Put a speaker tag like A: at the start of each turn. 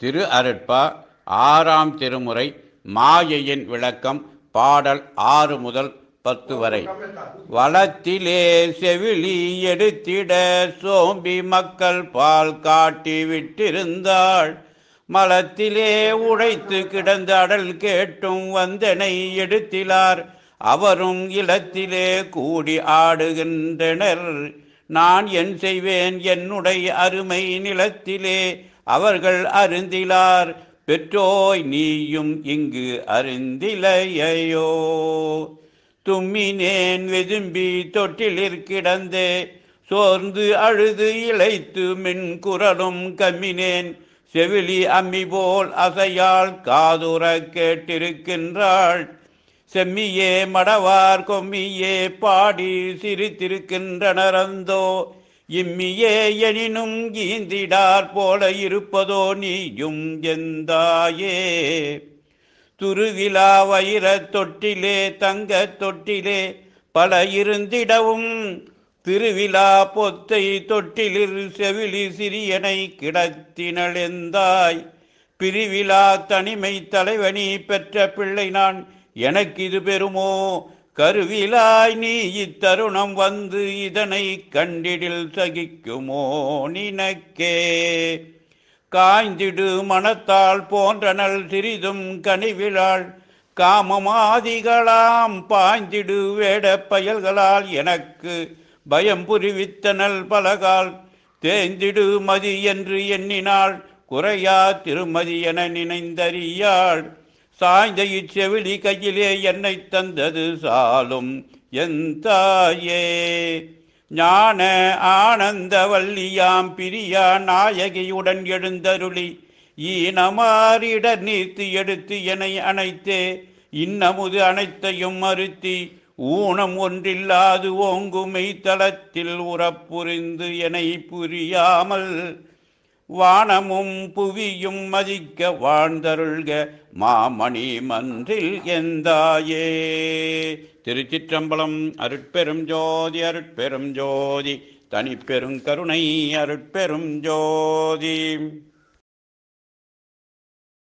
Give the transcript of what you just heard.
A: திரு அருட்பா ஆறாம் திருமுறை மாயையின் விளக்கம் பாடல் ஆறு முதல் பத்து வரை வளத்திலே செவிலி எடுத்திட சோம்பி மக்கள் பால் காட்டி விட்டிருந்தாள் மலத்திலே உழைத்து கிடந்த அடல் கேட்டும் வந்தனை எடுத்திலார் அவரும் இலத்திலே கூடி ஆடுகின்றனர் நான் என் செய்வேன் என்னுடைய அருமை நிலத்திலே அவர்கள் அருந்திலார் பெற்றோய் நீயும் இங்கு அருந்திலையோ தும்மினேன் வெதும்பி தொட்டிலிற் கிடந்தே சோர்ந்து அழுது இழைத்து மின் குரலும் கம்மினேன் செவிலி அம்மி போல் அசையால் காதுர கேட்டிருக்கின்றாள் செம்மியே மடவார் கொம்மியே பாடி சிரித்திருக்கின்றனரந்தோ இம்மியே எனினும் ஈந்திடார் போல இருப்பதோ நீயும் எந்தாயே துருவிழா வைர தொட்டிலே தங்க தொட்டிலே பல இருந்திடவும் திருவிழா பொத்தை தொட்டிலில் செவிலி சிறியனை கிடத்தினளெந்தாய் பிரிவிழா தனிமை தலைவனி பெற்ற பிள்ளை நான் எனக்கு இது பெறுமோ கருவிலாய் நீ இத்தருணம் வந்து இதனை கண்டிடில் சகிக்குமோ நினக்கே காய்ந்திடு மனத்தால் போன்றனள் சிறிதும் கனிவிழாள் காமமாதிகளாம் பாய்ந்திடு வேட பயல்களால் எனக்கு பயம் புரிவித்தனல் பலகால் தேய்ந்திடு மதி என்று எண்ணினாள் குறையா திருமதி என நினைந்தறியாள் சாய்ந்த இச்செவிலி கையிலே என்னை தந்தது சாலும் என் தாயே ஞான ஆனந்த வள்ளியாம் பிரியா நாயகியுடன் எழுந்தருளி ஈனமாறிட நீத்து எடுத்து என்னை அணைத்தே இன்னமுது அனைத்தையும் மறுத்தி ஊனம் ஒன்றில்லாது ஓங்குமை தளத்தில் உறப்புரிந்து என்னை புரியாமல் வானமும் புவியும் மதிக்க வாழ்ந்தருள்க மாமணி மன்றில் எந்தாயே திருச்சிற்றம்பலம் அருட்பெரும் ஜோதி அருட்பெரும் ஜோதி தனிப்பெரும் கருணை அருட்பெரும் ஜோதி